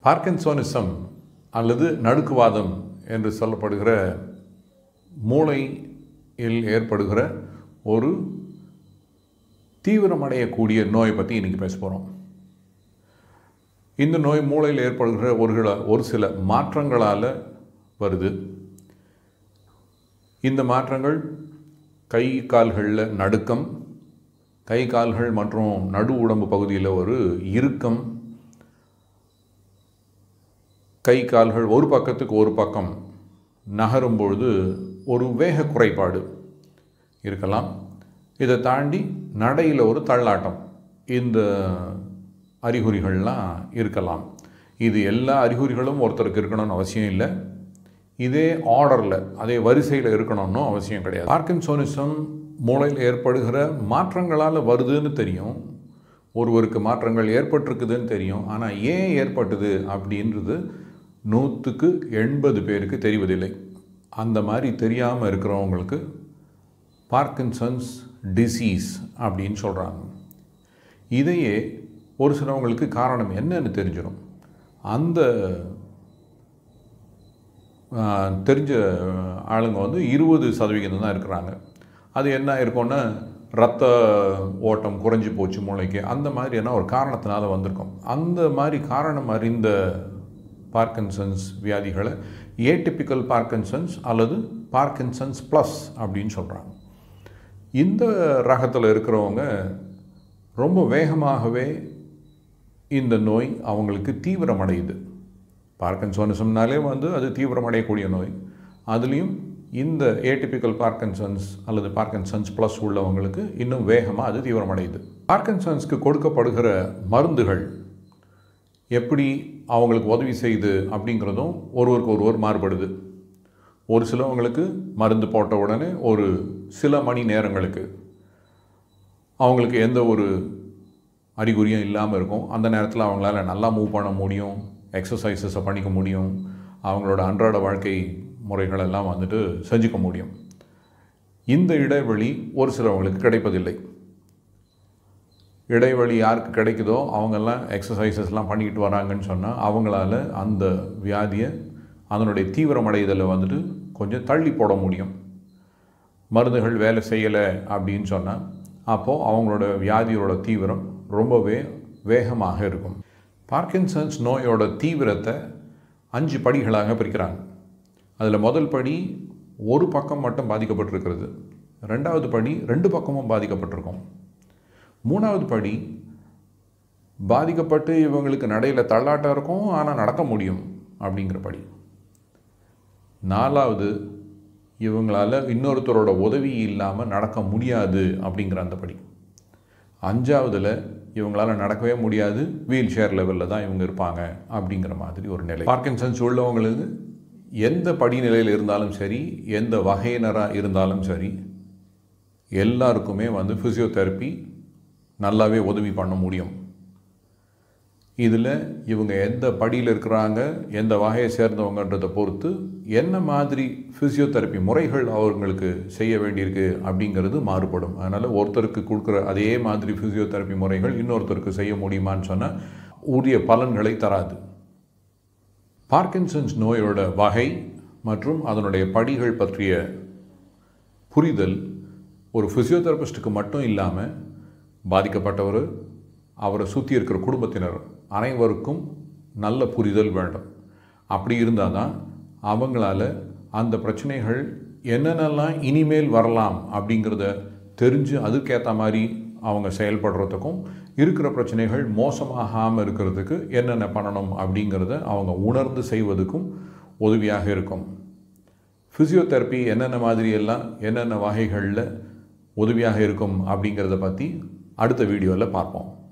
parkinsonism அல்லது நடுக்குவாதம் என்று சொல்லப்படுகிற மூளையில் ஏற்படுகிற ஒரு தீவிரமடையக்கூடிய நோயை பற்றி இன்றைக்கி பேச போகிறோம் இந்த நோய் மூளையில் ஏற்படுகிற ஒரு சில ஒரு சில மாற்றங்களால் வருது இந்த மாற்றங்கள் கை கால்களில் நடுக்கம் கை கால்கள் மற்றும் நடு உடம்பு பகுதியில் ஒரு இறுக்கம் கை கால்கள் ஒரு பக்கத்துக்கு ஒரு பக்கம் நகரும் பொழுது ஒரு வேக குறைபாடு இருக்கலாம் இதை தாண்டி நடையில் ஒரு தள்ளாட்டம் இந்த அறிகுறிகள்லாம் இருக்கலாம் இது எல்லா அறிகுறிகளும் ஒருத்தருக்கு இருக்கணும்னு அவசியம் இல்லை இதே ஆர்டரில் அதே வரிசையில் இருக்கணும்னு அவசியம் கிடையாது பார்க்கின்சோனிசம் மூளையில் ஏற்படுகிற மாற்றங்களால் வருதுன்னு தெரியும் ஒருவருக்கு மாற்றங்கள் ஏற்பட்டிருக்குதுன்னு தெரியும் ஆனால் ஏன் ஏற்பட்டது அப்படின்றது நூற்றுக்கு எண்பது பேருக்கு தெரிவதில்லை அந்த மாதிரி தெரியாமல் இருக்கிறவங்களுக்கு பார்க்கின்சன்ஸ் டிசீஸ் அப்படின்னு சொல்கிறாங்க இதையே ஒரு சிலவங்களுக்கு காரணம் என்னன்னு தெரிஞ்சிடும் அந்த தெரிஞ்ச ஆளுங்க வந்து இருபது சதவிகிதம் தான் இருக்கிறாங்க அது என்ன இருக்கும்னா ரத்த ஓட்டம் குறைஞ்சி போச்சு மூளைக்கு அந்த மாதிரியான ஒரு காரணத்தினால வந்திருக்கும் அந்த மாதிரி காரணம் அறிந்த பார்க்கின்சன்ஸ் வியாதிகளை ஏடிபிக்கல் பார்க்கின்சன்ஸ் அல்லது பார்க்கின்சன்ஸ் ப்ளஸ் அப்படின்னு சொல்கிறாங்க இந்த ரகத்தில் இருக்கிறவங்க ரொம்ப வேகமாகவே இந்த நோய் அவங்களுக்கு தீவிரமடையுது பார்க்கன்சோனிசம்னாலே வந்து அது தீவிரமடையக்கூடிய நோய் அதுலேயும் இந்த ஏடிபிக்கல் பார்க்கன்சன்ஸ் அல்லது பார்க்கன்சன்ஸ் ப்ளஸ் உள்ளவங்களுக்கு இன்னும் வேகமாக அது தீவிரமடையுது பார்க்கன்சன்ஸ்க்கு கொடுக்கப்படுகிற மருந்துகள் எப்படி அவங்களுக்கு உதவி செய்யுது அப்படிங்கிறதும் ஒருவருக்கு ஒருவர் மாறுபடுது ஒரு சிலவங்களுக்கு மருந்து போட்ட உடனே ஒரு சில மணி நேரங்களுக்கு அவங்களுக்கு எந்த ஒரு அறிகுறியும் இல்லாமல் இருக்கும் அந்த நேரத்தில் அவங்களால நல்லா மூவ் பண்ண முடியும் எக்ஸசைசஸை பண்ணிக்க முடியும் அவங்களோட அன்றாட வாழ்க்கை முறைகளெல்லாம் வந்துட்டு செஞ்சுக்க முடியும் இந்த இடைவெளி ஒரு சிலவங்களுக்கு கிடைப்பதில்லை இடைவெளி யாருக்கு கிடைக்குதோ அவங்கெல்லாம் எக்ஸசைசஸ்லாம் பண்ணிக்கிட்டு வராங்கன்னு சொன்னால் அவங்களால அந்த வியாதியை அதனுடைய தீவிரமடைதலை வந்துட்டு கொஞ்சம் தள்ளி போட முடியும் மருந்துகள் வேலை செய்யலை அப்படின்னு சொன்னால் அப்போது அவங்களோட வியாதியோட தீவிரம் ரொம்பவே வேகமாக இருக்கும் பார்க்கின்சன்ஸ் நோயோட தீவிரத்தை அஞ்சு படிகளாக பிரிக்கிறாங்க அதில் முதல் படி ஒரு பக்கம் மட்டும் பாதிக்கப்பட்டிருக்கிறது ரெண்டாவது படி ரெண்டு பக்கமும் பாதிக்கப்பட்டிருக்கும் மூணாவது படி பாதிக்கப்பட்டு இவங்களுக்கு நடையில் தள்ளாட்டம் இருக்கும் ஆனால் நடக்க முடியும் அப்படிங்கிற படி நாலாவது இவங்களால் இன்னொருத்தரோட உதவி இல்லாமல் நடக்க முடியாது அப்படிங்கிற அந்த படி அஞ்சாவதில் இவங்களால் நடக்கவே முடியாது வீல் சேர் லெவலில் தான் இவங்க இருப்பாங்க அப்படிங்கிற மாதிரி ஒரு நிலை பார்க்கின்சன்ஸ் உள்ளவங்களுக்கு எந்த படிநிலையில் இருந்தாலும் சரி எந்த வகையினராக இருந்தாலும் சரி எல்லாருக்குமே வந்து ஃபிசியோதெரப்பி நல்லாவே உதவி பண்ண முடியும் இதில் இவங்க எந்த படியில் இருக்கிறாங்க எந்த வகையை சேர்ந்தவங்கன்றதை பொறுத்து என்ன மாதிரி ஃபிசியோதெரப்பி முறைகள் அவங்களுக்கு செய்ய வேண்டியிருக்கு அப்படிங்கிறது மாறுபடும் அதனால் ஒருத்தருக்கு கொடுக்குற அதே மாதிரி ஃபிசியோதெரப்பி முறைகள் இன்னொருத்தருக்கு செய்ய முடியுமான்னு சொன்னால் உரிய பலன்களை தராது பார்க்கின்சன்ஸ் நோயோட வகை மற்றும் அதனுடைய படிகள் பற்றிய புரிதல் ஒரு ஃபிசியோதெரபிஸ்ட்டுக்கு மட்டும் இல்லாமல் பாதிக்கப்பட்டவர் அவரை சுற்றி இருக்கிற குடும்பத்தினர் அனைவருக்கும் நல்ல புரிதல் வேண்டும் அப்படி இருந்தால் தான் அவங்களால அந்த பிரச்சனைகள் என்னென்னலாம் இனிமேல் வரலாம் அப்படிங்கிறத தெரிஞ்சு அதுக்கேற்ற மாதிரி அவங்க செயல்படுறதுக்கும் இருக்கிற பிரச்சனைகள் மோசமாகாமல் இருக்கிறதுக்கு என்னென்ன பண்ணணும் அப்படிங்கிறத அவங்க உணர்ந்து செய்வதுக்கும் உதவியாக இருக்கும் ஃபிசியோதெரப்பி என்னென்ன மாதிரியெல்லாம் என்னென்ன வகைகளில் உதவியாக இருக்கும் அப்படிங்கிறத பற்றி அடுத்த வீடியோவில் பார்ப்போம்